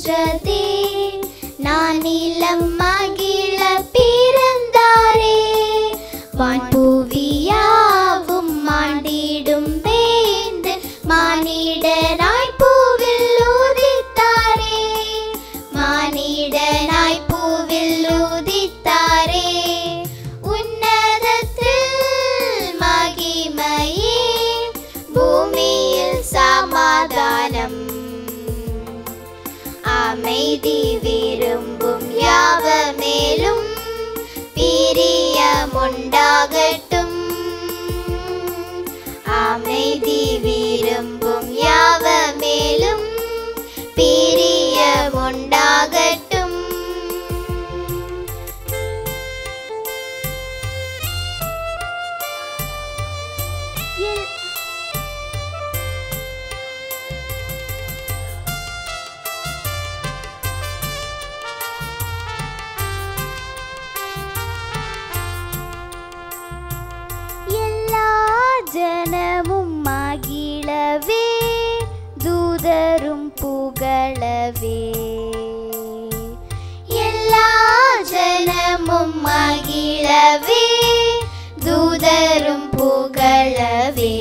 பெற்றதே நான் இளம் மகிழ பிறந்தாரே வான்பூவியாவும் மாண்டிடும் வேந்து மானிடனாய் பூவில் உதித்தாரே மானிடனாய் பூவில் உதித்தாரே உன்னதத்தில் மகிமையே பூமியில் சமாதானம் அமைதி விரும்பும் யாவ மேலும் பிரியமுண்டாகட்டும் அமைதி விரும்பும் யாவ மேலும் பிரியமுண்டாகட்டும் எல்லா ஜனமும் மகிழவே தூதரும் புகழவே எல்லா ஜனமும் மகிழவே தூதரும் புகழவே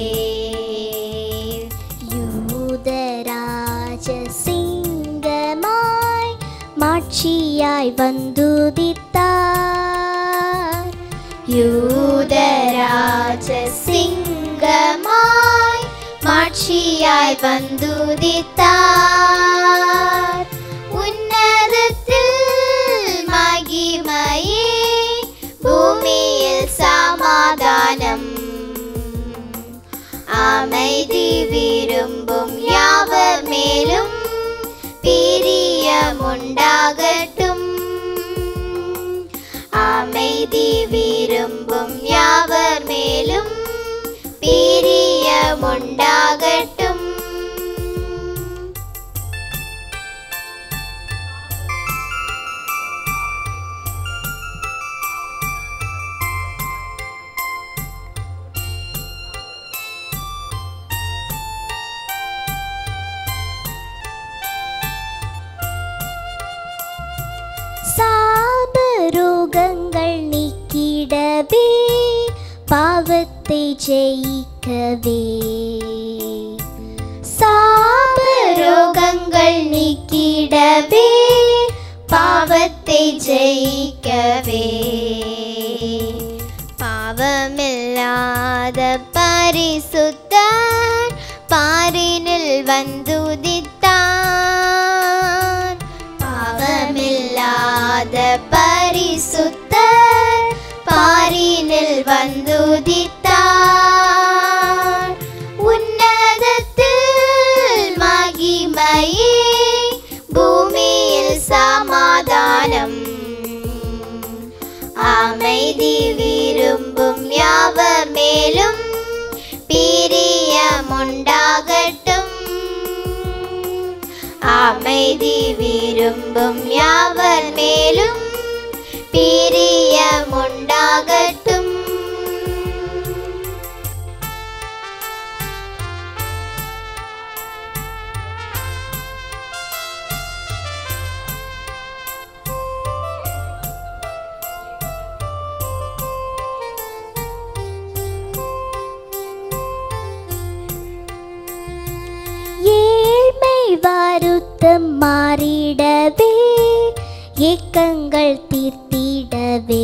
யூதராஜ சிங்கமாய் மாட்சியாய் வந்துதித்தார் யூதராஜ சிங்கமாய் மாட்சியாய் வந்துதித்தார் உன்னதத்தில் மகிமையே பூமியில் சமாதானம் அமைதி விரும்பும் யாவர் மேலும் பிரியமுண்டாகட்டும் அமைதி விரும்பும் யாவர் மேலும் பிரியமுண்டாகட்டும் சாபரோகங்கள் நீக்கிடவே பாவத்தை ஜெயிக்கவே சாபரோகங்கள் நீக்கிடவே பாவத்தை ஜெயிக்கவே பாவமில்லாத பரிசுத்தர் பாரினில் வந்துதித்தார் பாவமில்லாத பரிசுத்தர் பாரினில் வந்துதித்தார் உன்னதத்தில் மகிமையே பூமியில் சமாதானம் அமைதி விரும்பும் யாவர் மேலும் பிரியமுண்டாகட்டும் அமைதி விரும்பும் யாவர் மேலும் பிரியமுண்டாகட்டும் ஏழ்மை வருத்தம் மாறிடவே ஏக்கங்கள் தீர்த்திடவே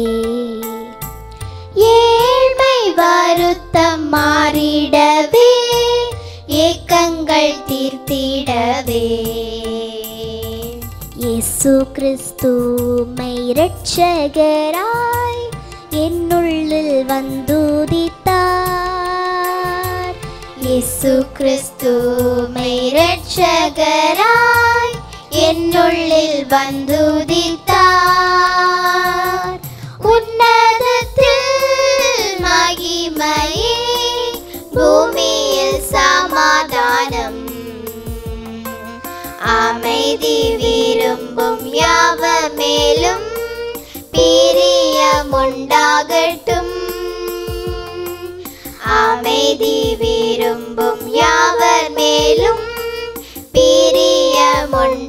ஏழ்மை வருத்தம் மாறிடவே ஏக்கங்கள் தீர்த்திடவே இயேசு கிறிஸ்துமை இரட்சகராய் என்னுள்ளில் வந்துதித்தார் இயேசு கிறிஸ்துமை இரட்சகராய் என்னுள்ளில் வந்துதித்தார் உன்னதத்தில் மகிமையே பூமியில் சமாதானம் அமைதி விரும்பும் யாவ மேலும் பிரியமுண்டாகட்டும் அமைதி விரும்பும் யாவர் மேலும் பிரியமுண்டாகட்டும்